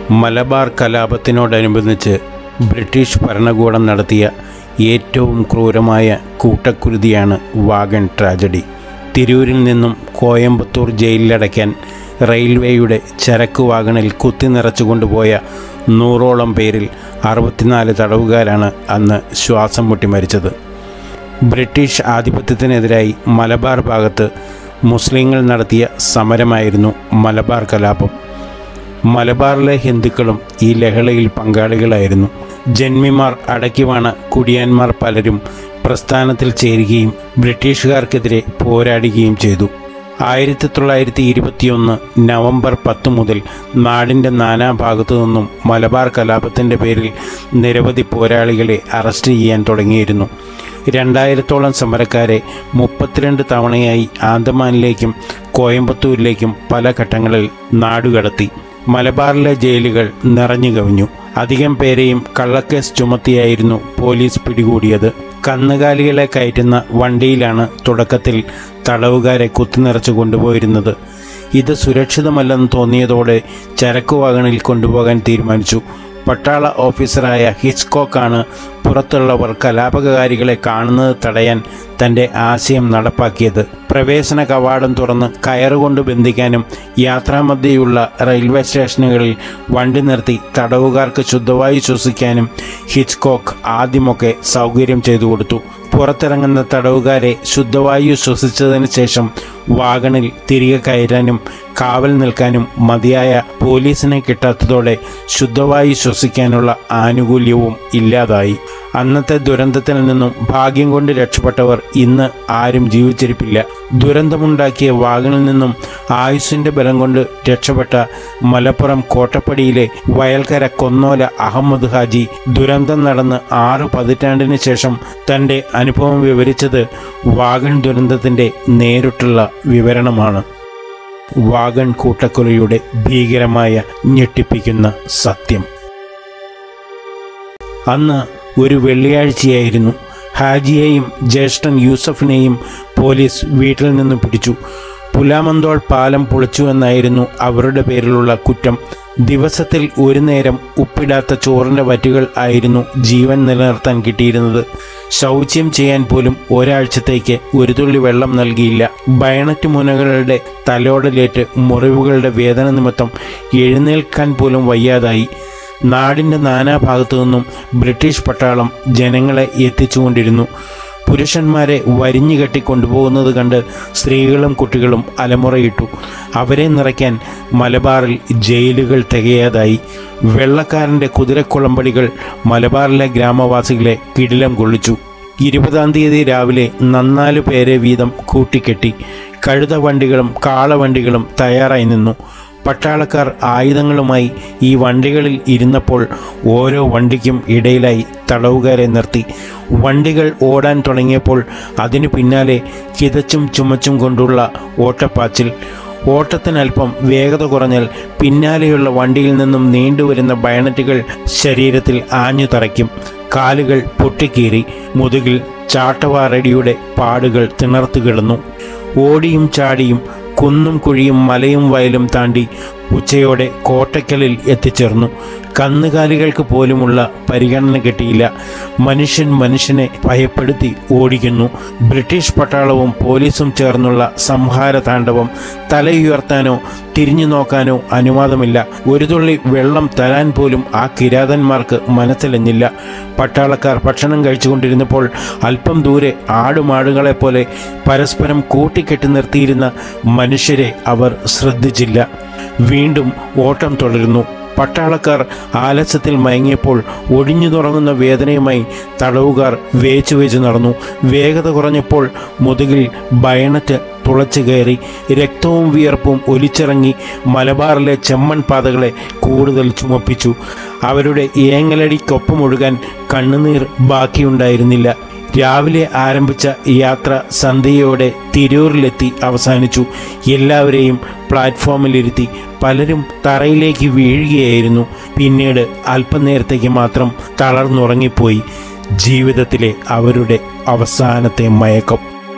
Malabar കലാപത്തിനോടനുബന്ധിച്ച് British ഭരണകൂടം നടത്തിയ ഏറ്റവും ക്രൂരമായ കൂട്ടക്കുരുതിയാണ് വാഗൺ ട്രാജഡി തിരൂരിൽ നിന്നും കോയമ്പത്തൂർ ജയിലിലടയ്ക്കാൻ റെയിൽവേയുടെ ചരക്ക് വാഗണിൽ കുത്തി നിറച്ചു കൊണ്ടുപോയ നൂറോളം പേരിൽ അറുപത്തിനാല് തടവുകാരാണ് അന്ന് ശ്വാസം മുട്ടി മരിച്ചത് ബ്രിട്ടീഷ് ആധിപത്യത്തിനെതിരായി മലബാർ ഭാഗത്ത് മുസ്ലിങ്ങൾ നടത്തിയ സമരമായിരുന്നു മലബാർ കലാപം മലബാറിലെ ഹിന്ദുക്കളും ഈ ലഹളയിൽ പങ്കാളികളായിരുന്നു ജന്മിമാർ അടക്കിവാണ കുടിയാന്മാർ പലരും പ്രസ്ഥാനത്തിൽ ചേരുകയും ബ്രിട്ടീഷുകാർക്കെതിരെ പോരാടുകയും ചെയ്തു ആയിരത്തി തൊള്ളായിരത്തി ഇരുപത്തിയൊന്ന് നവംബർ പത്ത് മുതൽ നാടിൻ്റെ നാനാഭാഗത്തു നിന്നും മലബാർ കലാപത്തിൻ്റെ പേരിൽ നിരവധി പോരാളികളെ അറസ്റ്റ് ചെയ്യാൻ തുടങ്ങിയിരുന്നു രണ്ടായിരത്തോളം സമരക്കാരെ മുപ്പത്തിരണ്ട് തവണയായി ആന്തമാനിലേക്കും കോയമ്പത്തൂരിലേക്കും പല ഘട്ടങ്ങളിൽ നാടുകടത്തി മലബാറിലെ ജയിലുകൾ നിറഞ്ഞു കവിഞ്ഞു അധികം പേരെയും കള്ളക്കേസ് ചുമത്തിയായിരുന്നു പോലീസ് പിടികൂടിയത് കന്നുകാലികളെ കയറ്റുന്ന വണ്ടിയിലാണ് തുടക്കത്തിൽ തടവുകാരെ കുത്തിനിറച്ചു കൊണ്ടുപോയിരുന്നത് ഇത് സുരക്ഷിതമല്ലെന്ന് തോന്നിയതോടെ ചരക്ക് വാഗണിൽ കൊണ്ടുപോകാൻ തീരുമാനിച്ചു പട്ടാള ഓഫീസറായ ഹിച്ച്കോക്കാണ് പുറത്തുള്ളവർ കലാപകാരികളെ കാണുന്നത് തടയാൻ തൻ്റെ ആശയം നടപ്പാക്കിയത് പ്രവേശന കവാടം തുറന്ന് കയറുകൊണ്ട് ബന്ധിക്കാനും യാത്രാമധ്യയുള്ള റെയിൽവേ സ്റ്റേഷനുകളിൽ വണ്ടി നിർത്തി തടവുകാർക്ക് ശുദ്ധവായു ശ്വസിക്കാനും ഹിച്ച്കോക്ക് ആദ്യമൊക്കെ സൗകര്യം ചെയ്തു കൊടുത്തു പുറത്തിറങ്ങുന്ന തടവുകാരെ ശുദ്ധവായു ശ്വസിച്ചതിന് ശേഷം വാഗണിൽ തിരികെ കയറാനും കാവൽ നിൽക്കാനും മതിയായ പോലീസിനെ കിട്ടാത്തതോടെ ശുദ്ധവായു ശ്വസിക്കാനുള്ള ആനുകൂല്യവും ഇല്ലാതായി അന്നത്തെ ദുരന്തത്തിൽ നിന്നും ഭാഗ്യം കൊണ്ട് രക്ഷപ്പെട്ടവർ ഇന്ന് ആരും ജീവിച്ചിരിപ്പില്ല ദുരന്തമുണ്ടാക്കിയ വാഗണിൽ നിന്നും ആയുസിന്റെ ബലം കൊണ്ട് രക്ഷപ്പെട്ട മലപ്പുറം കോട്ടപ്പടിയിലെ വയൽക്കര കൊന്നോല അഹമ്മദ് ഹാജി ദുരന്തം നടന്ന് ആറ് പതിറ്റാണ്ടിന് ശേഷം തൻ്റെ അനുഭവം വിവരിച്ചത് വാഗൺ ദുരന്തത്തിൻ്റെ നേരിട്ടുള്ള വിവരണമാണ് വാഗൺ കൂട്ടക്കൊലയുടെ ഭീകരമായ ഞെട്ടിപ്പിക്കുന്ന സത്യം അന്ന് ഒരു വെള്ളിയാഴ്ചയായിരുന്നു ഹാജിയെയും ജ്യേഷ്ഠൻ യൂസഫിനെയും പോലീസ് വീട്ടിൽ നിന്ന് പിടിച്ചു പുലാമന്തോൾ പാലം പൊളിച്ചു എന്നായിരുന്നു അവരുടെ പേരിലുള്ള കുറ്റം ദിവസത്തിൽ ഒരു നേരം ഉപ്പിടാത്ത ചോറിൻ്റെ വറ്റുകൾ ആയിരുന്നു ജീവൻ നിലനിർത്താൻ കിട്ടിയിരുന്നത് ശൗച്യം ചെയ്യാൻ പോലും ഒരാഴ്ചത്തേക്ക് ഒരു തുള്ളി വെള്ളം നൽകിയില്ല ബയണറ്റ് മുനകളുടെ തലോടലേറ്റ് മുറിവുകളുടെ വേദന നിമിത്തം എഴുന്നേൽക്കാൻ പോലും വയ്യാതായി നാടിൻ്റെ നാനാഭാഗത്തു നിന്നും ബ്രിട്ടീഷ് പട്ടാളം ജനങ്ങളെ എത്തിച്ചുകൊണ്ടിരുന്നു പുരുഷന്മാരെ വരിഞ്ഞു കെട്ടി കൊണ്ടുപോകുന്നത് കണ്ട് സ്ത്രീകളും കുട്ടികളും അലമുറയിട്ടു അവരെ നിറയ്ക്കാൻ മലബാറിൽ ജയിലുകൾ തികയാതായി വെള്ളക്കാരൻ്റെ കുതിരക്കുളമ്പടികൾ മലബാറിലെ ഗ്രാമവാസികളെ കിടിലം കൊള്ളിച്ചു ഇരുപതാം തീയതി രാവിലെ നന്നാലു പേരെ വീതം കൂട്ടിക്കെട്ടി കഴുത വണ്ടികളും കാളവണ്ടികളും തയ്യാറായി നിന്നു പട്ടാളക്കാർ ആയുധങ്ങളുമായി ഈ വണ്ടികളിൽ ഇരുന്നപ്പോൾ ഓരോ വണ്ടിക്കും ഇടയിലായി തടവുകാരെ നിർത്തി വണ്ടികൾ ഓടാൻ തുടങ്ങിയപ്പോൾ അതിനു പിന്നാലെ കിതച്ചും ചുമച്ചും കൊണ്ടുള്ള ഓട്ടപ്പാച്ചിൽ ഓട്ടത്തിനല്പം വേഗത കുറഞ്ഞാൽ പിന്നാലെയുള്ള വണ്ടിയിൽ നിന്നും നീണ്ടുവരുന്ന ബയണറ്റുകൾ ശരീരത്തിൽ ആഞ്ഞു തറയ്ക്കും കാലുകൾ പൊട്ടിക്കീറി മുതുകിൽ ചാട്ടവാറടിയുടെ പാടുകൾ തിണർത്തു കിടന്നു ഓടിയും ചാടിയും കുന്നും കുഴിയും മലയും വയലും താണ്ടി ഉച്ചയോടെ കോട്ടയ്ക്കലിൽ എത്തിച്ചേർന്നു കന്നുകാലികൾക്ക് പോലുമുള്ള പരിഗണന കിട്ടിയില്ല മനുഷ്യൻ മനുഷ്യനെ ഭയപ്പെടുത്തി ഓടിക്കുന്നു ബ്രിട്ടീഷ് പട്ടാളവും പോലീസും ചേർന്നുള്ള സംഹാര താണ്ഡവം തലയുയർത്താനോ തിരിഞ്ഞു നോക്കാനോ അനുവാദമില്ല ഒരു തുള്ളി വെള്ളം തരാൻ പോലും ആ കിരാതന്മാർക്ക് മനസ്സിലഞ്ഞില്ല പട്ടാളക്കാർ ഭക്ഷണം കഴിച്ചുകൊണ്ടിരുന്നപ്പോൾ അല്പം ദൂരെ ആടുമാടുകളെപ്പോലെ പരസ്പരം കൂട്ടിക്കെട്ടി നിർത്തിയിരുന്ന മനുഷ്യരെ അവർ ശ്രദ്ധിച്ചില്ല വീണ്ടും ഓട്ടം തുടരുന്നു പട്ടാളക്കാർ ആലസ്യത്തിൽ മയങ്ങിയപ്പോൾ ഒടിഞ്ഞു തുടങ്ങുന്ന വേദനയുമായി തടവുകാർ വേച്ചു വേച്ച് നടന്നു വേഗത കുറഞ്ഞപ്പോൾ മുതുകിൽ ബയണറ്റ് തുളച്ചു കയറി രക്തവും വിയർപ്പും ഒലിച്ചിറങ്ങി മലബാറിലെ ചെമ്മൺ പാതകളെ കൂടുതൽ ചുമപ്പിച്ചു അവരുടെ ഏങ്ങലടിക്കൊപ്പമൊഴുകാൻ കണ്ണുനീർ ബാക്കിയുണ്ടായിരുന്നില്ല രാവിലെ ആരംഭിച്ച യാത്ര സന്ധ്യയോടെ തിരൂരിലെത്തി അവസാനിച്ചു എല്ലാവരെയും പ്ലാറ്റ്ഫോമിലിരുത്തി പലരും തറയിലേക്ക് വീഴുകയായിരുന്നു പിന്നീട് അല്പനേരത്തേക്ക് മാത്രം തളർന്നുറങ്ങിപ്പോയി ജീവിതത്തിലെ അവരുടെ അവസാനത്തെ മയക്കം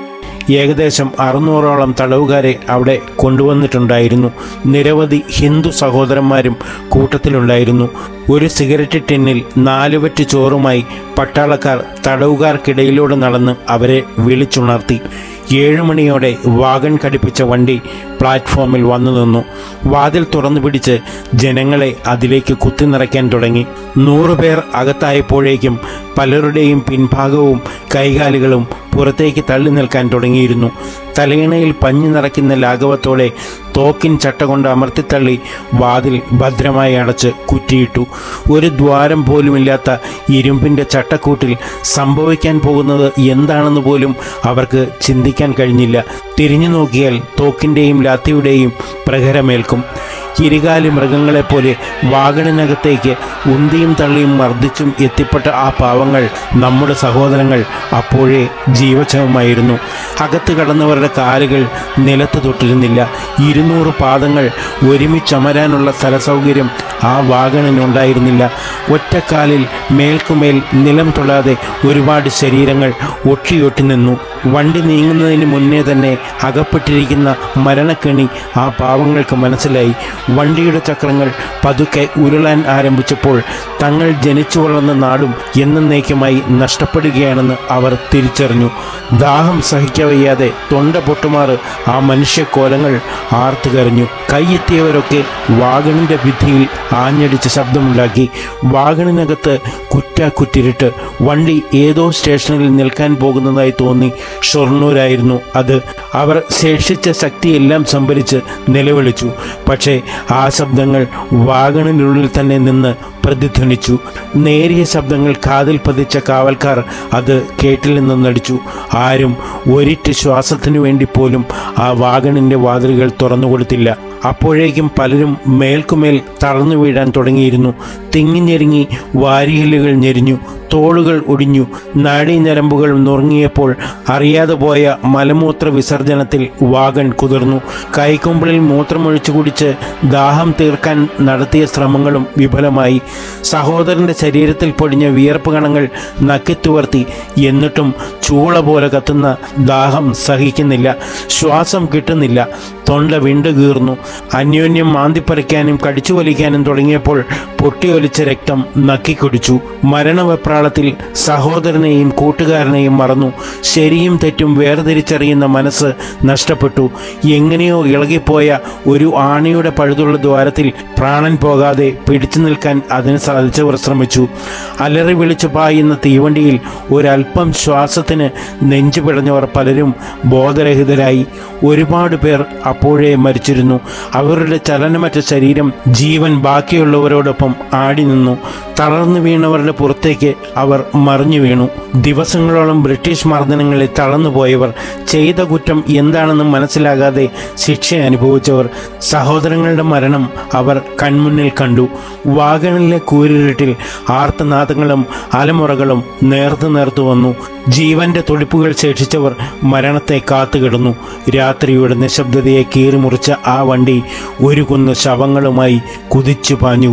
ഏകദേശം അറുന്നൂറോളം തടവുകാരെ അവിടെ കൊണ്ടുവന്നിട്ടുണ്ടായിരുന്നു നിരവധി ഹിന്ദു സഹോദരന്മാരും കൂട്ടത്തിലുണ്ടായിരുന്നു ഒരു സിഗരറ്റ് ടിന്നിൽ നാലുവറ്റ് ചോറുമായി പട്ടാളക്കാർ തടവുകാർക്കിടയിലൂടെ നടന്ന് അവരെ വിളിച്ചുണർത്തി ഏഴുമണിയോടെ വാഗൺ ഘടിപ്പിച്ച വണ്ടി പ്ലാറ്റ്ഫോമിൽ വന്നു നിന്നു വാതിൽ തുറന്നു പിടിച്ച് ജനങ്ങളെ അതിലേക്ക് കുത്തി നിറയ്ക്കാൻ തുടങ്ങി നൂറുപേർ അകത്തായപ്പോഴേക്കും പലരുടെയും പിൻഭാഗവും കൈകാലുകളും പുറത്തേക്ക് തള്ളി നിൽക്കാൻ തുടങ്ങിയിരുന്നു തലയിണയിൽ പഞ്ഞു നിറയ്ക്കുന്ന ലാഘവത്തോടെ തോക്കിൻ ചട്ട കൊണ്ട് അമർത്തിത്തള്ളി വാതിൽ ഭദ്രമായി അടച്ച് കുറ്റിയിട്ടു ഒരു ദ്വാരം പോലുമില്ലാത്ത ഇരുമ്പിൻ്റെ ചട്ടക്കൂട്ടിൽ സംഭവിക്കാൻ പോകുന്നത് എന്താണെന്ന് പോലും അവർക്ക് ചിന്തിക്കാൻ കഴിഞ്ഞില്ല തിരിഞ്ഞു നോക്കിയാൽ തോക്കിൻ്റെയും ലാത്തിയുടെയും പ്രഹരമേൽക്കും ഇരുകാലി മൃഗങ്ങളെപ്പോലെ വാഗണിനകത്തേക്ക് ഉന്തിയും തള്ളിയും മർദ്ദിച്ചും എത്തിപ്പെട്ട ആ പാവങ്ങൾ നമ്മുടെ സഹോദരങ്ങൾ അപ്പോഴേ ജീവച്ഛവമായിരുന്നു അകത്ത് കടന്നവരുടെ കാലുകൾ നിലത്ത് തൊട്ടിരുന്നില്ല ഇരുന്നൂറ് പാദങ്ങൾ ഒരുമിച്ചമരാനുള്ള സ്ഥലസൗകര്യം ആ വാഗണിനുണ്ടായിരുന്നില്ല ഒറ്റക്കാലിൽ മേൽക്കുമേൽ നിലം തൊടാതെ ഒരുപാട് ശരീരങ്ങൾ ഒട്ടിയൊട്ടി നിന്നു വണ്ടി നീങ്ങുന്നതിന് മുന്നേ തന്നെ അകപ്പെട്ടിരിക്കുന്ന മരണക്കെണി ആ പാവങ്ങൾക്ക് മനസ്സിലായി വണ്ടിയുടെ ചക്രങ്ങൾ പതുക്കെ ഉരുളാൻ ആരംഭിച്ചപ്പോൾ തങ്ങൾ ജനിച്ചു വളർന്ന നാടും എന്നേക്കുമായി നഷ്ടപ്പെടുകയാണെന്ന് അവർ തിരിച്ചറിഞ്ഞു ദാഹം സഹിക്കവയ്യാതെ തൊണ്ട പൊട്ടുമാറ് ആ മനുഷ്യക്കോലങ്ങൾ ആർത്തു കരഞ്ഞു കൈയെത്തിയവരൊക്കെ വാഗണിൻ്റെ ഭിത്തിയിൽ ആഞ്ഞടിച്ച് ശബ്ദമുണ്ടാക്കി വാഗണിനകത്ത് കുറ്റാക്കുറ്റിരിട്ട് വണ്ടി ഏതോ സ്റ്റേഷനിൽ നിൽക്കാൻ പോകുന്നതായി തോന്നി ഷൊർണൂരായിരുന്നു അത് അവർ ശേഷിച്ച ശക്തിയെല്ലാം സംഭരിച്ച് നിലവിളിച്ചു പക്ഷേ ആ ശബ്ദങ്ങൾ വാഗണിനുള്ളിൽ തന്നെ നിന്ന് പ്രതിധ്വനിച്ചു നേരിയ ശബ്ദങ്ങൾ കാതിൽ പതിച്ച കാവൽക്കാർ അത് കേട്ടില്ലെന്ന് നടിച്ചു ആരും ഒരിറ്റ് ശ്വാസത്തിനു വേണ്ടി പോലും ആ വാഗണിൻ്റെ വാതിലുകൾ തുറന്നുകൊടുത്തില്ല അപ്പോഴേക്കും പലരും മേൽക്കുമേൽ തളർന്നു വീഴാൻ തുടങ്ങിയിരുന്നു തിങ്ങി ഞെരുങ്ങി വാരിയലുകൾ ഞെരിഞ്ഞു തോളുകൾ ഒടിഞ്ഞു നാഡീഞരമ്പുകൾ നുറുങ്ങിയപ്പോൾ അറിയാതെ പോയ മലമൂത്ര വിസർജനത്തിൽ വാഗൺ കുതിർന്നു കൈക്കുമ്പിളിൽ മൂത്രമൊഴിച്ചു കുടിച്ച് ദാഹം തീർക്കാൻ നടത്തിയ ശ്രമങ്ങളും വിഫലമായി സഹോദരന്റെ ശരീരത്തിൽ പൊടിഞ്ഞ വിയർപ്പ് കണങ്ങൾ നക്കിത്തുവർത്തി എന്നിട്ടും ചൂള പോലെ കത്തുന്ന ദാഹം സഹിക്കുന്നില്ല ശ്വാസം കിട്ടുന്നില്ല തൊണ്ട വിണ്ടുകീർന്നു അന്യോന്യം മാന്തിപ്പറിക്കാനും കടിച്ചു വലിക്കാനും തുടങ്ങിയപ്പോൾ പൊട്ടിയൊലിച്ച രക്തം നക്കിക്കുടിച്ചു മരണവെപ്രാളത്തിൽ സഹോദരനെയും കൂട്ടുകാരനെയും മറന്നു ശരിയും തെറ്റും വേർതിരിച്ചറിയുന്ന മനസ്സ് നഷ്ടപ്പെട്ടു എങ്ങനെയോ ഇളകിപ്പോയ ഒരു ആണിയുടെ പഴുതുള്ള ദ്വാരത്തിൽ പ്രാണൻ പോകാതെ പിടിച്ചു നിൽക്കാൻ അതിന് സാധിച്ചവർ ശ്രമിച്ചു അലറി വിളിച്ചു പായുന്ന തീവണ്ടിയിൽ ഒരല്പം ശ്വാസത്തിന് നെഞ്ചു പിടഞ്ഞവർ പലരും ബോധരഹിതരായി ഒരുപാട് പേർ അപ്പോഴേ മരിച്ചിരുന്നു അവരുടെ ചലനമറ്റ ശരീരം ജീവൻ ബാക്കിയുള്ളവരോടൊപ്പം ആടി നിന്നു തളർന്നു വീണവരുടെ പുറത്തേക്ക് അവർ മറിഞ്ഞു വീണു ദിവസങ്ങളോളം ബ്രിട്ടീഷ് മർദ്ദനങ്ങളിൽ തളർന്നുപോയവർ ചെയ്ത കുറ്റം എന്താണെന്ന് മനസ്സിലാകാതെ ശിക്ഷ അനുഭവിച്ചവർ സഹോദരങ്ങളുടെ മരണം അവർ കൺമുന്നിൽ കണ്ടു വാഗണിലെ കൂരിരുട്ടിൽ ആർത്തനാദങ്ങളും അലമുറകളും നേർത്തു നേർത്തു വന്നു ജീവന്റെ തുടിപ്പുകൾ ശേഷിച്ചവർ മരണത്തെ കാത്തുകിടന്നു രാത്രിയുടെ നിശബ്ദതയെ കീറിമുറിച്ച ആ വണ്ടി ഒരു കുന്ന് ശവങ്ങളുമായി കുതിച്ചു പാഞ്ഞു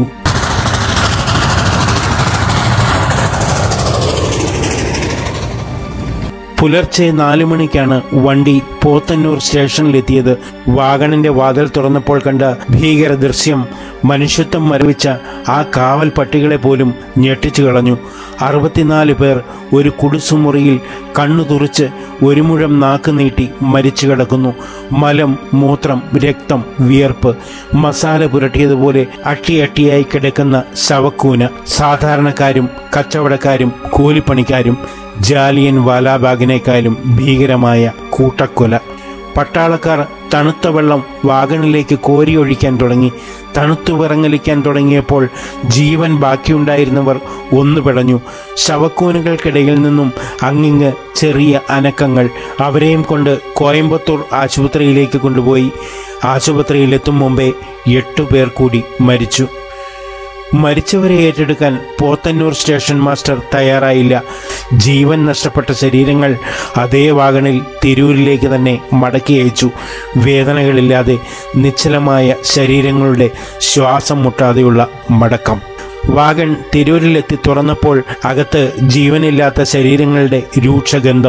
പുലർച്ചെ നാലു മണിക്കാണ് വണ്ടി പോത്തന്നൂർ സ്റ്റേഷനിലെത്തിയത് വാഗണിന്റെ വാതിൽ തുറന്നപ്പോൾ കണ്ട ഭീകര ദൃശ്യം മനുഷ്യത്വം മരവിച്ച ആ കാവൽ പട്ടികളെ പോലും ഞെട്ടിച്ചു കളഞ്ഞു അറുപത്തിനാല് പേർ ഒരു കുടിസുമുറിയിൽ കണ്ണു തുറിച്ച് ഒരു മുഴം നാക്ക് നീട്ടി മരിച്ചു കിടക്കുന്നു മലം മൂത്രം രക്തം വിയർപ്പ് മസാല പുരട്ടിയതുപോലെ അട്ടിയട്ടിയായി കിടക്കുന്ന ശവക്കൂന സാധാരണക്കാരും കച്ചവടക്കാരും കൂലിപ്പണിക്കാരും ജാലിയൻ വാലാബാഗിനേക്കാളും ഭീകരമായ കൂട്ടക്കൊല പട്ടാളക്കാർ തണുത്ത വെള്ളം വാഗണിലേക്ക് കോരിയൊഴിക്കാൻ തുടങ്ങി തണുത്തു വിറങ്ങലിക്കാൻ തുടങ്ങിയപ്പോൾ ജീവൻ ബാക്കിയുണ്ടായിരുന്നവർ ഒന്നു പിടഞ്ഞു ശവക്കൂനുകൾക്കിടയിൽ നിന്നും അങ്ങിങ്ങ് ചെറിയ അനക്കങ്ങൾ അവരെയും കൊണ്ട് കോയമ്പത്തൂർ ആശുപത്രിയിലേക്ക് കൊണ്ടുപോയി ആശുപത്രിയിലെത്തും മുമ്പേ എട്ടു പേർ കൂടി മരിച്ചു മരിച്ചവരെ ഏറ്റെടുക്കാൻ പോത്തന്നൂർ സ്റ്റേഷൻ മാസ്റ്റർ തയ്യാറായില്ല ജീവൻ നഷ്ടപ്പെട്ട ശരീരങ്ങൾ അതേ വാഗണിൽ തിരൂരിലേക്ക് തന്നെ മടക്കി അയച്ചു വേദനകളില്ലാതെ നിശ്ചലമായ ശരീരങ്ങളുടെ ശ്വാസം മുട്ടാതെയുള്ള മടക്കം വാഗൺ തിരൂരിലെത്തി തുറന്നപ്പോൾ അകത്ത് ജീവനില്ലാത്ത ശരീരങ്ങളുടെ രൂക്ഷഗന്ധം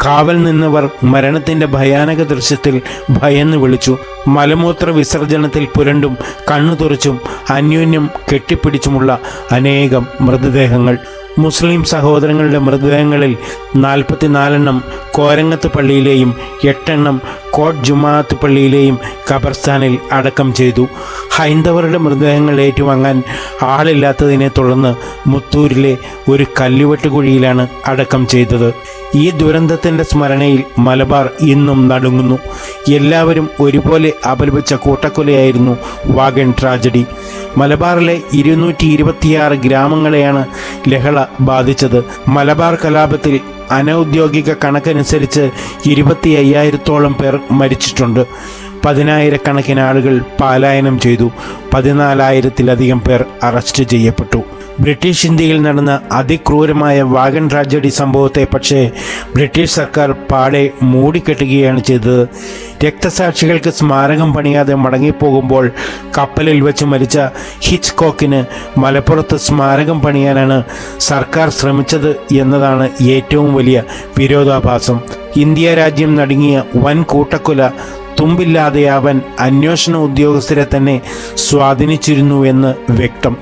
കാവൽ നിന്നവർ മരണത്തിന്റെ ഭയാനക ദൃശ്യത്തിൽ ഭയന്ന് വിളിച്ചു മലമൂത്ര വിസർജനത്തിൽ പുരണ്ടും കണ്ണു തുറച്ചും അന്യോന്യം കെട്ടിപ്പിടിച്ചുമുള്ള അനേകം മൃതദേഹങ്ങൾ മുസ്ലിം സഹോദരങ്ങളുടെ മൃതദേഹങ്ങളിൽ നാൽപ്പത്തിനാലെണ്ണം കോരങ്ങത്ത് പള്ളിയിലെയും എട്ടെണ്ണം കോട്ട് ജുമാഅത്ത് പള്ളിയിലെയും ഖബർസ്ഥാനിൽ അടക്കം ചെയ്തു ഹൈന്ദവരുടെ മൃതദേഹങ്ങൾ ഏറ്റുവാങ്ങാൻ ആളില്ലാത്തതിനെ തുടർന്ന് മുത്തൂരിലെ ഒരു കല്ലുവെട്ടുകുഴിയിലാണ് അടക്കം ചെയ്തത് ഈ ദുരന്തത്തിൻ്റെ സ്മരണയിൽ മലബാർ ഇന്നും നടുങ്ങുന്നു എല്ലാവരും ഒരുപോലെ അപലപിച്ച കൂട്ടക്കൊലയായിരുന്നു വാഗൺ ട്രാജഡി മലബാറിലെ ഇരുന്നൂറ്റി ഇരുപത്തിയാറ് ഗ്രാമങ്ങളെയാണ് ലഹള ബാധിച്ചത് മലബാർ കലാപത്തിൽ അനൗദ്യോഗിക കണക്കനുസരിച്ച് ഇരുപത്തി അയ്യായിരത്തോളം പേർ മരിച്ചിട്ടുണ്ട് പതിനായിരക്കണക്കിന് ആളുകൾ പലായനം ചെയ്തു പതിനാലായിരത്തിലധികം പേർ അറസ്റ്റ് ചെയ്യപ്പെട്ടു ബ്രിട്ടീഷ് ഇന്ത്യയിൽ നടന്ന അതിക്രൂരമായ വാഗൺ ട്രാജഡി സംഭവത്തെ പക്ഷേ ബ്രിട്ടീഷ് സർക്കാർ പാടെ മൂടിക്കെട്ടുകയാണ് ചെയ്തത് രക്തസാക്ഷികൾക്ക് സ്മാരകം പണിയാതെ മടങ്ങിപ്പോകുമ്പോൾ കപ്പലിൽ വെച്ച് മരിച്ച ഹിച്ച് കോക്കിന് മലപ്പുറത്ത് സ്മാരകം പണിയാനാണ് സർക്കാർ ശ്രമിച്ചത് എന്നതാണ് ഏറ്റവും വലിയ വിരോധാഭാസം ഇന്ത്യ രാജ്യം നടുങ്ങിയ വൻ കൂട്ടക്കൊല തുമ്പില്ലാതെയാവാൻ അന്വേഷണ ഉദ്യോഗസ്ഥരെ തന്നെ സ്വാധീനിച്ചിരുന്നുവെന്ന് വ്യക്തം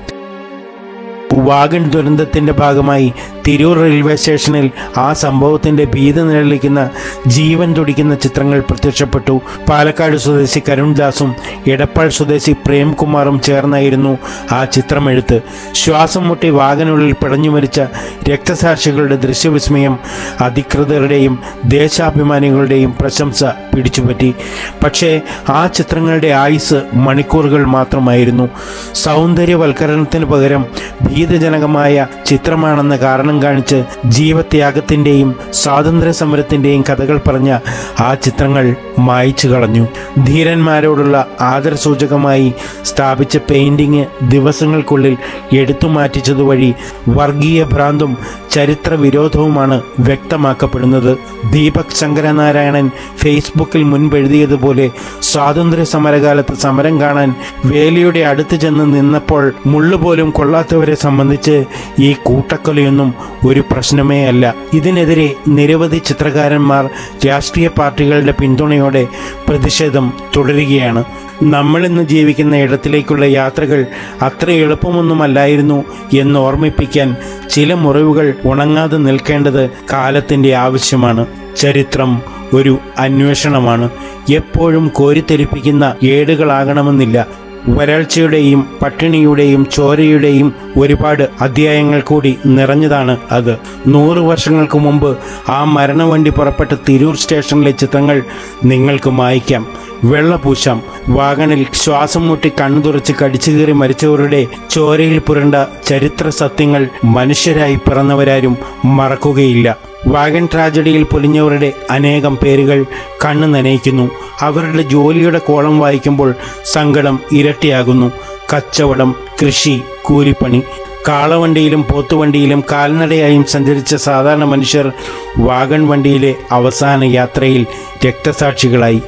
വാഗൺ ദുരന്തത്തിന്റെ ഭാഗമായി തിരൂർ റെയിൽവേ സ്റ്റേഷനിൽ ആ സംഭവത്തിന്റെ ഭീതി നിഴലിക്കുന്ന ജീവൻ തുടിക്കുന്ന ചിത്രങ്ങൾ പ്രത്യക്ഷപ്പെട്ടു പാലക്കാട് സ്വദേശി കരുൺദാസും എടപ്പാൾ സ്വദേശി പ്രേംകുമാറും ചേർന്നായിരുന്നു ആ ചിത്രമെഴുത്ത് ശ്വാസം മുട്ടി വാഗനുള്ളിൽ പിടഞ്ഞു മരിച്ച രക്തസാക്ഷികളുടെ ദൃശ്യവിസ്മയം അധികൃതരുടെയും ദേശാഭിമാനികളുടെയും പ്രശംസ പിടിച്ചുപറ്റി പക്ഷേ ആ ചിത്രങ്ങളുടെ ആയുസ് മണിക്കൂറുകൾ മാത്രമായിരുന്നു സൗന്ദര്യവൽക്കരണത്തിന് പകരം ഭീതജനകമായ ചിത്രമാണെന്ന കാരണം കാണിച്ച് ജീവത്യാഗത്തിൻ്റെയും സ്വാതന്ത്ര്യ സമരത്തിൻ്റെയും കഥകൾ പറഞ്ഞ ആ ചിത്രങ്ങൾ മായ്ച്ചു കളഞ്ഞു ധീരന്മാരോടുള്ള ആദരസൂചകമായി സ്ഥാപിച്ച പെയിന്റിങ് ദിവസങ്ങൾക്കുള്ളിൽ എടുത്തു മാറ്റിച്ചതുവഴി വർഗീയ ഭ്രാന്തും ചരിത്ര വിരോധവുമാണ് വ്യക്തമാക്കപ്പെടുന്നത് ദീപക് ശങ്കരനാരായണൻ ഫേസ്ബുക്കിൽ മുൻപെഴുതിയതുപോലെ സ്വാതന്ത്ര്യ സമരകാലത്ത് സമരം കാണാൻ വേലിയുടെ അടുത്ത് ചെന്ന് നിന്നപ്പോൾ മുള്ളുപോലും കൊള്ളാത്തവരെ സംബന്ധിച്ച് ഈ കൂട്ടക്കൊലയൊന്നും ഒരു പ്രശ്നമേ അല്ല ഇതിനെതിരെ നിരവധി ചിത്രകാരന്മാർ രാഷ്ട്രീയ പാർട്ടികളുടെ പിന്തുണയോടെ പ്രതിഷേധം തുടരുകയാണ് നമ്മളിന്ന് ജീവിക്കുന്ന ഇടത്തിലേക്കുള്ള യാത്രകൾ അത്ര എളുപ്പമൊന്നുമല്ലായിരുന്നു എന്ന് ഓർമ്മിപ്പിക്കാൻ ചില മുറിവുകൾ ഉണങ്ങാതെ നിൽക്കേണ്ടത് കാലത്തിൻ്റെ ആവശ്യമാണ് ചരിത്രം ഒരു അന്വേഷണമാണ് എപ്പോഴും കോരിത്തെരിപ്പിക്കുന്ന ഏടുകളാകണമെന്നില്ല വരൾച്ചയുടെയും പട്ടിണിയുടെയും ചോരയുടെയും ഒരുപാട് അധ്യായങ്ങൾ കൂടി നിറഞ്ഞതാണ് അത് നൂറ് വർഷങ്ങൾക്ക് മുമ്പ് ആ മരണവണ്ടി പുറപ്പെട്ട തിരൂർ സ്റ്റേഷനിലെ ചിത്രങ്ങൾ നിങ്ങൾക്ക് മായ്ക്കാം വെള്ളപൂശാം വാഗണിൽ ശ്വാസം മുട്ടി കണ്ണുതുറച്ച് കടിച്ചുകീറി മരിച്ചവരുടെ ചോരയിൽ പുരണ്ട ചരിത്ര സത്യങ്ങൾ മനുഷ്യരായി പിറന്നവരാരും മറക്കുകയില്ല വാഗൺ ട്രാജഡിയിൽ പൊലിഞ്ഞവരുടെ അനേകം പേരുകൾ കണ്ണു നനയിക്കുന്നു അവരുടെ ജോലിയുടെ കോളം വായിക്കുമ്പോൾ സങ്കടം ഇരട്ടിയാകുന്നു കച്ചവടം കൃഷി കൂലിപ്പണി കാളവണ്ടിയിലും പോത്തുവണ്ടിയിലും കാൽനടയായും സഞ്ചരിച്ച സാധാരണ മനുഷ്യർ വാഗൺ വണ്ടിയിലെ അവസാന യാത്രയിൽ രക്തസാക്ഷികളായി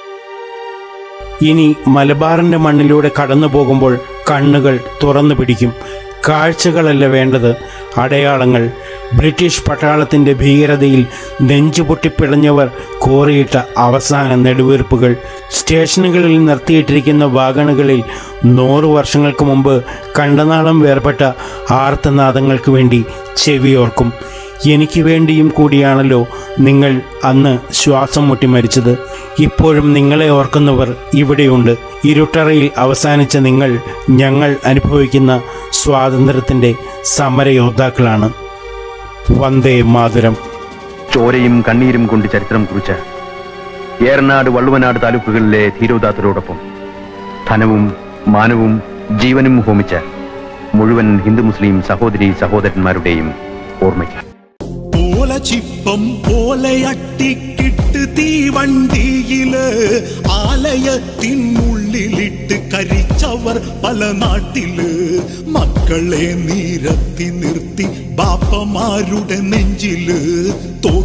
ഇനി മലബാറിന്റെ മണ്ണിലൂടെ കടന്നു പോകുമ്പോൾ കണ്ണുകൾ തുറന്നു പിടിക്കും കാഴ്ചകളല്ല വേണ്ടത് അടയാളങ്ങൾ ബ്രിട്ടീഷ് പട്ടാളത്തിന്റെ ഭീകരതയിൽ നെഞ്ചുപൊട്ടിപ്പിടഞ്ഞവർ കോറിയിട്ട അവസാന നെടുവീർപ്പുകൾ സ്റ്റേഷനുകളിൽ നിർത്തിയിട്ടിരിക്കുന്ന വാഗണുകളിൽ നൂറു വർഷങ്ങൾക്ക് മുമ്പ് കണ്ടനാളം വേർപെട്ട ആർത്തനാദങ്ങൾക്ക് വേണ്ടി ചെവിയോർക്കും എനിക്ക് വേണ്ടിയും കൂടിയാണല്ലോ നിങ്ങൾ അന്ന് ശ്വാസം മുട്ടി മരിച്ചത് ഇപ്പോഴും നിങ്ങളെ ഓർക്കുന്നവർ ഇവിടെയുണ്ട് ഇരുട്ടറയിൽ അവസാനിച്ച നിങ്ങൾ ഞങ്ങൾ അനുഭവിക്കുന്ന സ്വാതന്ത്ര്യത്തിൻ്റെ സമരയോദ്ധാക്കളാണ് വന്ദേ മാതരം ചോരയും കണ്ണീരും കൊണ്ട് ചരിത്രം കുറിച്ച ഏറനാട് വള്ളുവനാട് താലൂക്കുകളിലെ ധീരോദാത്തരോടൊപ്പം ധനവും മാനവും ജീവനും ഹോമിച്ച മുഴുവൻ ഹിന്ദു മുസ്ലിം സഹോദരി സഹോദരന്മാരുടെയും ഓർമ്മയ്ക്ക് ഓലച്ചിപ്പം പോലെയട്ടിക്കിട്ട് തീവണ്ടിയില് ആലയത്തിനുള്ളിലിട്ട് കരിച്ചവർ പല നാട്ടില് മക്കളെ നിരത്തി നിർത്തി ബാപ്പമാരുടെ നെഞ്ചില്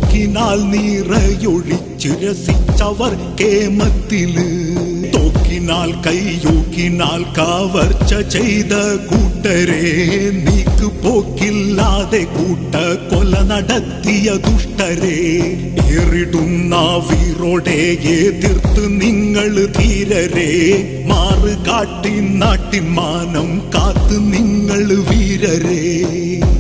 തോക്കിനാൽ നീറയൊഴിച്ച് രസിച്ചവർ കേമത്തില് തോക്കിനാൽ വാളിനാൽ കൈയൂക്കിനാൽ കവർച്ച ചെയ്ത കൂട്ടരെ നീക്ക് പോക്കില്ലാതെ കൂട്ട കൊല നടത്തിയ ദുഷ്ടരെ ഏറിടുന്ന വീറോടെ എതിർത്ത് നിങ്ങൾ ധീരരെ മാറ് കാട്ടി നാട്ടിൻ മാനം കാത്ത് നിങ്ങൾ വീരരെ